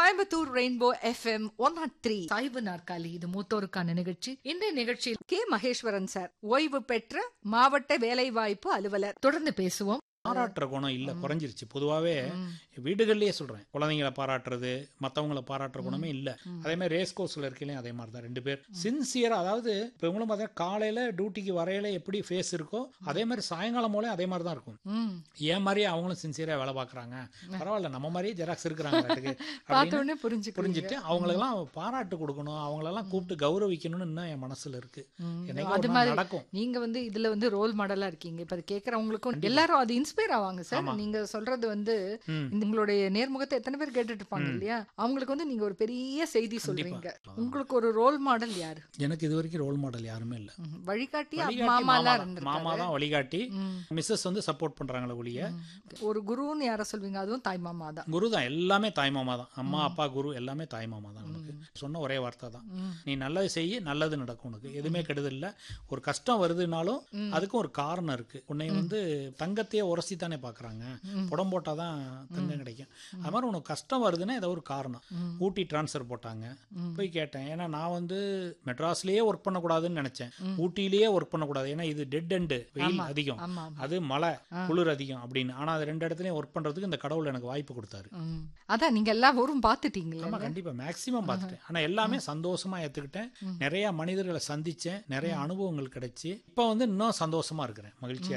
Coimbatore rainbow FM one nought three சாய்வு நாற்காலி இது மூத்தோருக்கான நிகழ்ச்சி இந்த நிகழ்ச்சியில் கே மகேஸ்வரன் சார் ஓய்வு பெற்ற மாவட்ட வேலைவாய்ப்பு அலுவலர் தொடர்ந்து பேசுவோம் பாராட்டுற குணம் இல்ல குறைஞ்சிருச்சு பொதுவாவே வீடுகள்லயே சொல்றேன் குழந்தைங்களை பாராட்டுறது மத்தவங்கள பாராட்டுற குணமே இல்ல அதே மாதிரி ரேஸ் கோர்ஸ்ல இருக்கலையும் அதே மாதிரி தான் ரெண்டு பேர் சின்சியரா அதாவது இப்போ இவங்களும் பார்த்தா காலையில டியூட்டிக்கு வரையில எப்படி ஃபேஸ் இருக்கோ அதே மாதிரி சாயங்காலம் போல அதே மாதிரி தான் இருக்கும் ம். ஏன் மாதிரியே அவங்களும் சின்சியரா வேலை பார்க்கறாங்க பரவாயில்ல நம்ம மாதிரியே ஜெராக்ஸ் இருக்கிறாங்க பார்த்த உடனே புரிஞ்சு புரிஞ்சுட்டு அவங்களெல்லாம் பாராட்டு கொடுக்கணும் அவங்களெல்லாம் கூப்பிட்டு கௌரவிக்கணும்னு இன்னும் என் மனசுல இருக்கு என்னைக்கு அது ஒரு நாள் மாதிரி நடக்கும் நீங்க வந்து இதுல வந்து ரோல் மாடலா இருக்கீங்க இப்ப அது கேக்குறவங்களுக்கும் எல்லாரும் அது இன்ஸ்பயர் ஆவாங்க சார் நீங்க சொல்றது வந்து ம். இந்த உங்களுடைய நேர்முகத்தை எத்தனை பேர் கேட்டுட்டு இருப்பாங்க இல்லையா அவங்களுக்கு வந்து நீங்க ஒரு பெரிய செய்தி சொல்றீங்க உங்களுக்கு ஒரு ரோல் மாடல் யாரு எனக்கு இது வரைக்கும் ரோல் மாடல் யாருமே இல்ல ம். வழிகாட்டி வழிகாட்டி மாமா மாமா எல்லாம் தான். இருந்திருக்காரு மாமா தான் வழிகாட்டி ம். மிஸ்ஸஸ் வந்து சப்போர்ட் பண்றாங்களே ஒழிய ஒரு குருன்னு யார சொல்வீங்க அதுவும் தாய் மாமா தான் குரு தான் எல்லாமே தாய் மாமா தான் அம்மா அப்பா குரு எல்லாமே தாய் மாமா தான் உனக்கு சொன்ன ஒரே வார்த்தை தான் ம். நீ நல்லது செய்ய நல்லது நடக்கும் உனக்கு எதுவுமே கெடுதல் இல்ல ஒரு கஷ்டம் வருதுனாலும் அதுக்கும் ஒரு காரணம் இருக்கு உன்னை வந்து தங்கத்தையே உரசி தானே பாக்குறாங்க புடம் போட்டாதான் தங்கம் கிடைக்கும் அது மாதிரி உனக்கு கஷ்டம் வருதுன்னா ஏதோ ஒரு காரணம் ஊட்டி டிரான்ஸ்ஃபர் போட்டாங்க போய் கேட்டேன் ஏன்னா நான் வந்து மெட்ராஸ்லயே ஒர்க் பண்ணக்கூடாதுன்னு நினைச்சேன் ஊட்டியிலேயே ஒர்க் பண்ணக்கூடாது ஏன்னா இது டெட் எண்டு வெயில் அதிகம் ஆமா ஆமா. அது மழை குளிர் அதிகம் அப்படின்னு ஆனா அது ரெண்டு இடத்துலயும் ஒர்க் பண்றதுக்கு இந்த கடவுள் எனக்கு வாய்ப்பு கொடுத்தாரு ம். அதான் நீங்க எல்லா ஊரும் பாத்துட்டீங்களா ஆமா கண்டிப்பா மேக்சிமம் பார்த்துட்டேன் ஆனா எல்லாமே சந்தோஷமா ஏத்துக்கிட்டேன் நிறைய மனிதர்களை சந்திச்சேன் நிறைய அனுபவங்கள் கிடைச்சு இப்ப வந்து இன்னும் சந்தோஷமா இருக்கிறேன் மகிழ்ச்சியா